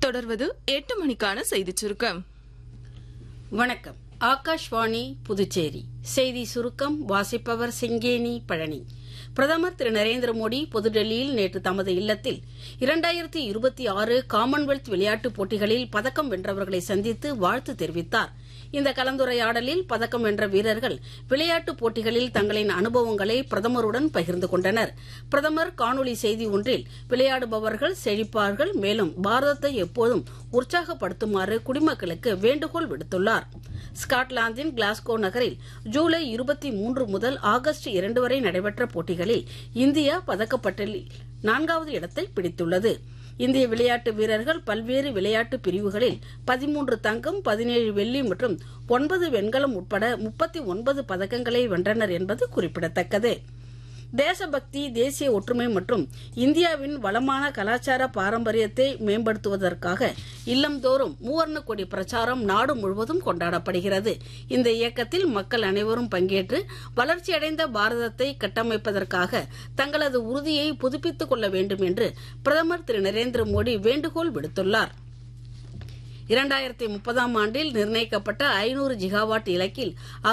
தொடர்வது எட்டு மணிக்கான செய்திச் சுருக்கம் வணக்கம் ஆகாஷ்வாணி புதுச்சேரி செய்தி சுருக்கம் வாசிப்பவர் செங்கேனி பழனி பிரதமர் திரு நரேந்திர மோடி புதுடெல்லியில் நேற்று தமது இல்லத்தில் இரண்டாயிரத்தி இருபத்தி ஆறு காமன்வெல்த் விளையாட்டுப் போட்டிகளில் பதக்கம் வென்றவர்களை சந்தித்து வாழ்த்து தெரிவித்தார் இந்த கலந்துரையாடலில் பதக்கம் வென்ற வீரர்கள் விளையாட்டுப் போட்டிகளில் தங்களின் அனுபவங்களை பிரதமருடன் பகிர்ந்து கொண்டனர் பிரதமர் காணொலி செய்தி ஒன்றில் விளையாடுபவர்கள் செழிப்பார்கள் மேலும் பாரதத்தை எப்போதும் உற்சாகப்படுத்துமாறு குடிமக்களுக்கு வேண்டுகோள் விடுத்துள்ளார் ஸ்காட்லாந்தின் கிளாஸ்கோ நகரில் ஜூலை இருபத்தி மூன்று முதல் ஆகஸ்ட் இரண்டு வரை நடைபெற்ற போட்டிகளில் இந்தியா பதக்கப்பட்டியலில் நான்காவது இடத்தை பிடித்துள்ளது இந்திய விளையாட்டு வீரர்கள் பல்வேறு விளையாட்டு பிரிவுகளில் பதிமூன்று தங்கம் பதினேழு வெள்ளி மற்றும் ஒன்பது வெண்கலம் உட்பட முப்பத்தி ஒன்பது பதக்கங்களை வென்றனர் என்பது குறிப்பிடத்தக்கது தேசபக்தி தேசிய ஒற்றுமை மற்றும் இந்தியாவின் வளமான கலாச்சார பாரம்பரியத்தை மேம்படுத்துவதற்காக இல்லந்தோறும் மூவர்ண கொடி பிரச்சாரம் நாடு முழுவதும் கொண்டாடப்படுகிறது இந்த இயக்கத்தில் மக்கள் அனைவரும் பங்கேற்று வளர்ச்சியடைந்த பாரதத்தை கட்டமைப்பதற்காக தங்களது உறுதியை புதுப்பித்துக் கொள்ள வேண்டும் என்று பிரதமர் திரு நரேந்திர மோடி வேண்டுகோள் விடுத்துள்ளார் இரண்டாயிரத்தி முப்பதாம் ஆண்டில் நிர்ணயிக்கப்பட்ட ஐநூறு ஜிகாவாட் இலக்கில்